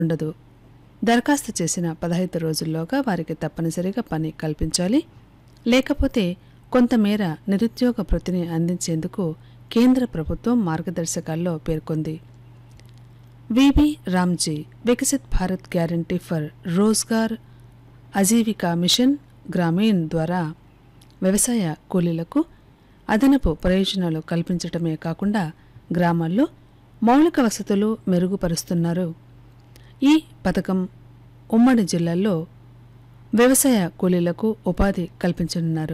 ఉండదు దరఖాస్తు చేసిన పదహైదు రోజుల్లోగా వారికి తప్పనిసరిగా పని కల్పించాలి లేకపోతే కొంతమేర నిరుద్యోగ వృత్తిని అందించేందుకు కేంద్ర ప్రభుత్వం మార్గదర్శకాల్లో పేర్కొంది V B Ramji Viksit Bharat guarantee for Rozgar Ajeevika mission Gramin ద్వారా వ్యవసాయ కూలీలకు అదనపు ప్రయోజనాలు కల్పించటమే కాకుండా గ్రామాల్లో మౌలిక వసతులు మెరుగుపరుస్తున్నారు ఈ పథకం ఉమ్మడి జిల్లాల్లో వ్యవసాయ కూలీలకు ఉపాధి కల్పించనున్నారు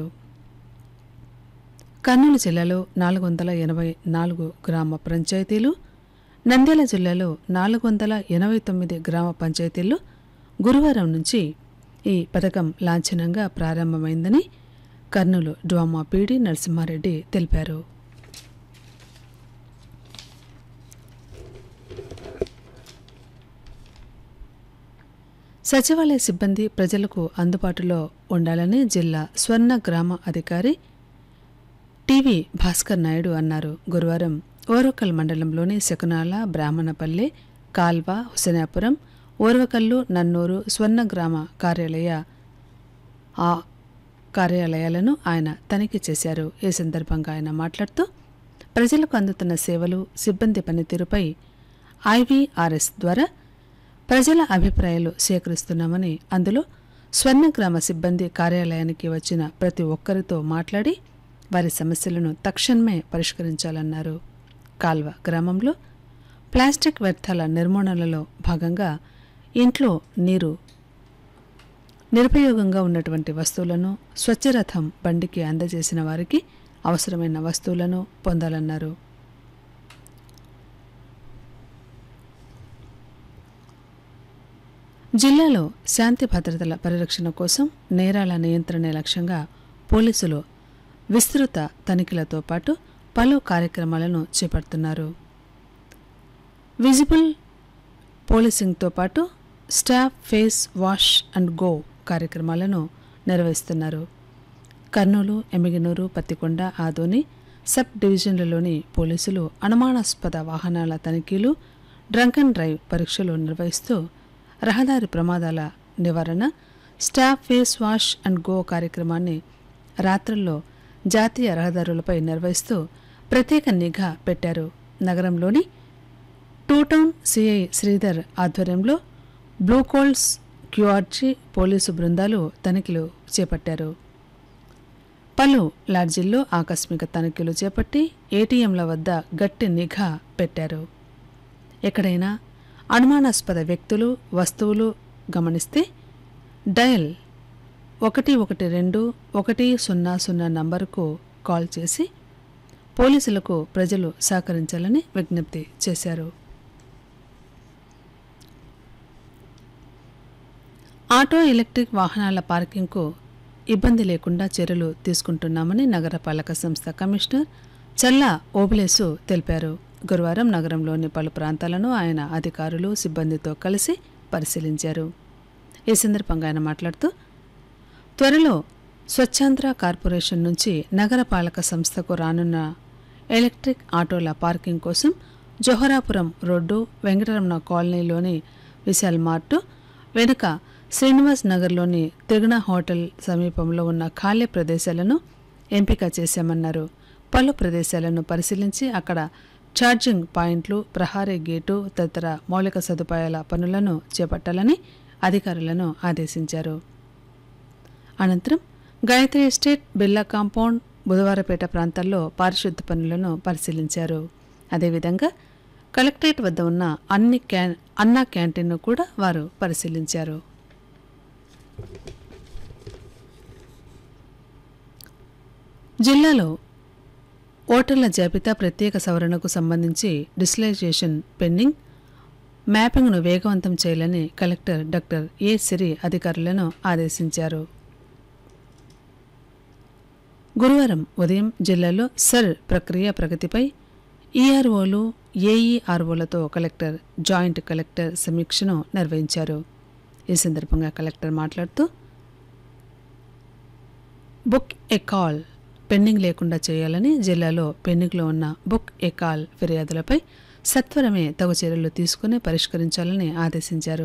కర్నూలు జిల్లాలో నాలుగు వందల ఎనభై నాలుగు గ్రామ పంచాయతీలు నంద్యాల జిల్లాలో నాలుగు వందల ఎనభై తొమ్మిది గ్రామ పంచాయతీల్లో గురువారం నుంచి ఈ పథకం లాంఛనంగా ప్రారంభమైందని కర్నూలు డ్వామా పీడి నరసింహారెడ్డి తెలిపారు సచివాలయ సిబ్బంది ప్రజలకు అందుబాటులో ఉండాలని జిల్లా స్వర్ణ గ్రామ అధికారి టీవీ భాస్కర్ నాయుడు అన్నారు గురువారం ఓరకల్ మండలంలోని శకునాల బ్రాహ్మణపల్లె కాల్వ హుసనాపురం ఓర్వకల్లు నన్నూరు స్వర్ణ గ్రామ కార్యాలయ ఆ కార్యాలయాలను ఆయన తనిఖీ చేశారు ఈ సందర్భంగా ఆయన మాట్లాడుతూ ప్రజలకు అందుతున్న సేవలు సిబ్బంది పనితీరుపై ఐవీఆర్ఎస్ ద్వారా ప్రజల అభిప్రాయాలు సేకరిస్తున్నామని అందులో స్వర్ణగ్రామ సిబ్బంది కార్యాలయానికి వచ్చిన ప్రతి ఒక్కరితో మాట్లాడి వారి సమస్యలను తక్షణమే పరిష్కరించాలన్నారు కాల్వ గ్రామంలో ప్లాస్టిక్ వ్యర్థాల నిర్మూలనలో భాగంగా ఇంట్లో నీరు నిరుపయోగంగా ఉన్నటువంటి వస్తువులను స్వచ్ఛరథం బండికి అందజేసిన వారికి అవసరమైన వస్తువులను పొందాలన్నారు జిల్లాలో శాంతి భద్రతల పరిరక్షణ కోసం నేరాల నియంత్రణ లక్ష్యంగా పోలీసులు విస్తృత తనిఖీలతో పాటు పలు కార్యక్రమాలను చేపడుతున్నారు విజిబుల్ పోలీసింగ్తో పాటు stop face wash and go కార్యక్రమాలను నిర్వహిస్తున్నారు కర్నూలు ఎమిగినూరు పత్తికొండ ఆదోని సబ్ డివిజన్లలోని పోలీసులు అనుమానాస్పద వాహనాల తనిఖీలు డ్రంక్ అండ్ డ్రైవ్ పరీక్షలు నిర్వహిస్తూ రహదారి ప్రమాదాల నివారణ stop face wash and go కార్యక్రమాన్ని రాత్రుల్లో జాతీయ రహదారులపై నిర్వహిస్తూ ప్రత్యేక నిఘా పెట్టారు నగరంలోని టూ టౌన్ సిఐ శ్రీధర్ ఆధ్వర్యంలో బ్లూ కోల్స్ క్యూఆర్జీ పోలీసు బృందాలు తనిఖీలు చేపట్టారు పలు లాడ్జీల్లో ఆకస్మిక తనిఖీలు చేపట్టి ఏటీఎంల వద్ద గట్టి నిఘా పెట్టారు ఎక్కడైనా అనుమానాస్పద వ్యక్తులు వస్తువులు గమనిస్తే డయల్ ఒకటి ఒకటి రెండు ఒకటి సున్నా సున్నా నంబరుకు కాల్ చేసి పోలీసులకు ప్రజలు సహకరించాలని విజ్ఞప్తి చేశారు ఆటో ఎలక్ట్రిక్ వాహనాల పార్కింగ్కు ఇబ్బంది లేకుండా చర్యలు తీసుకుంటున్నామని నగరపాలక సంస్థ కమిషనర్ చల్లా ఓబులేసు తెలిపారు గురువారం నగరంలోని పలు ప్రాంతాలను ఆయన అధికారులు సిబ్బందితో కలిసి పరిశీలించారు ఈ సందర్భంగా ఆయన మాట్లాడుతూ త్వరలో స్వచ్ఛాంధ్ర కార్పొరేషన్ నుంచి నగరపాలక సంస్థకు రానున్న ఎలక్ట్రిక్ ఆటోల పార్కింగ్ కోసం జోహరాపురం రోడ్డు వెంకటరమణ కాలనీలోని విశాల్ మార్టు వెనుక శ్రీనివాస్ నగర్లోని తిరుగణ హోటల్ సమీపంలో ఉన్న ఖాళీ ప్రదేశాలను ఎంపిక చేశామన్నారు పలు ప్రదేశాలను పరిశీలించి అక్కడ ఛార్జింగ్ పాయింట్లు ప్రహారీ గేటు తదితర మౌలిక సదుపాయాల పనులను చేపట్టాలని అధికారులను ఆదేశించారు అనంతరం గాయత్రి ఎస్టేట్ బిర్లా కాంపౌండ్ బుధవారపేట ప్రాంతాల్లో పారిశుద్ధ పనులను పరిశీలించారు అదేవిధంగా కలెక్టరేట్ వద్ద ఉన్న అన్ని క్యాన్ అన్నా క్యాంటీన్ను కూడా వారు పరిశీలించారు జిల్లాలో ఓటర్ల జాబితా ప్రత్యేక సవరణకు సంబంధించి డిజిటలైజేషన్ పెండింగ్ మ్యాపింగ్ను వేగవంతం చేయాలని కలెక్టర్ డాక్టర్ ఏ సిరి అధికారులను ఆదేశించారు గురువారం ఉదయం జిల్లాలో సర్ ప్రక్రియ ప్రగతిపై ఈఆర్ఓలు ఏఈఆర్ఓలతో కలెక్టర్ జాయింట్ కలెక్టర్ సమీక్షను నిర్వహించారు ఈ సందర్భంగా కలెక్టర్ మాట్లాడుతూ బుక్ ఎ కాల్ పెండింగ్ లేకుండా చేయాలని జిల్లాలో పెండింగ్లో ఉన్న బుక్ ఎ కాల్ ఫిర్యాదులపై సత్వరమే తగు చర్యలు తీసుకుని పరిష్కరించాలని ఆదేశించారు